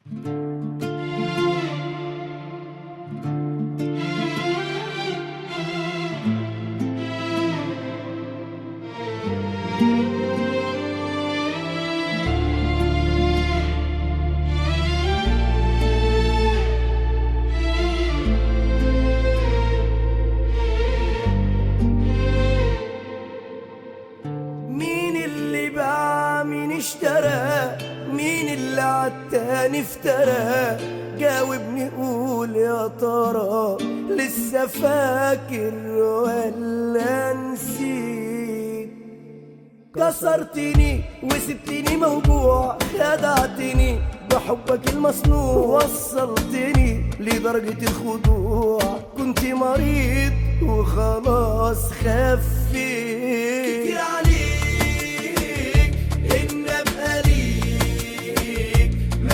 مين اللي باع مين اشترى مين اللي عالتاني افترى جاوبني قول يا ترى لسه فاكر ولا نسيت كسرتني وسبتني موجوع خدعتني بحبك المصنوع وصلتني لدرجة الخضوع كنت مريض وخلاص خفيت كتير عليك ان ابقى ليك ما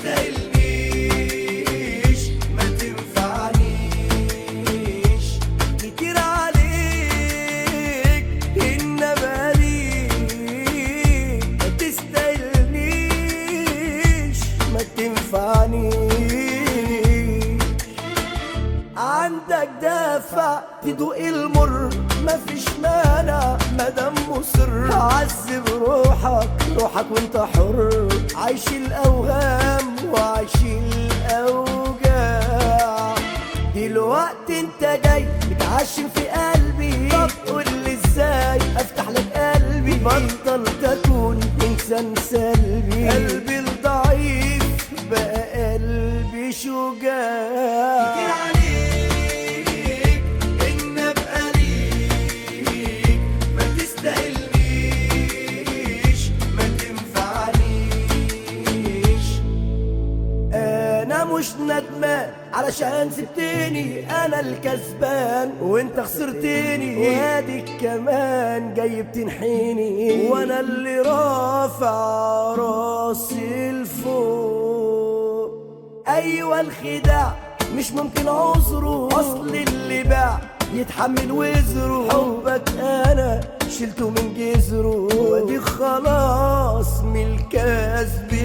تستاهلنيش ما تنفعنيش كتير عليك ان ابقى ليك ما تستاهلنيش ما تنفعنيش عندك دافع تدوق المر مفيش مانع مادام مصر عذب روحك روحك وانت حر عايش الاوهام وعايش الاوجاع دلوقتي انت جاي بتعشم في قلبي طب قولي ازاي افتح لك قلبي بطل تكون انسان سلبي قلبي الضعيف بقى قلبي شجاع كتير عليك ان ابقى ليك ما تستاهلنيش ما تنفعنيش انا مش ندمان علشان سبتني انا الكسبان وانت خسرتني واديك كمان جاي بتنحيني وانا اللي رافع راسي لفوق ايوه الخداع مش ممكن عذره اصل اللي باع يتحمل وزره حبك انا شلته من جذره وادي خلاص من الكسب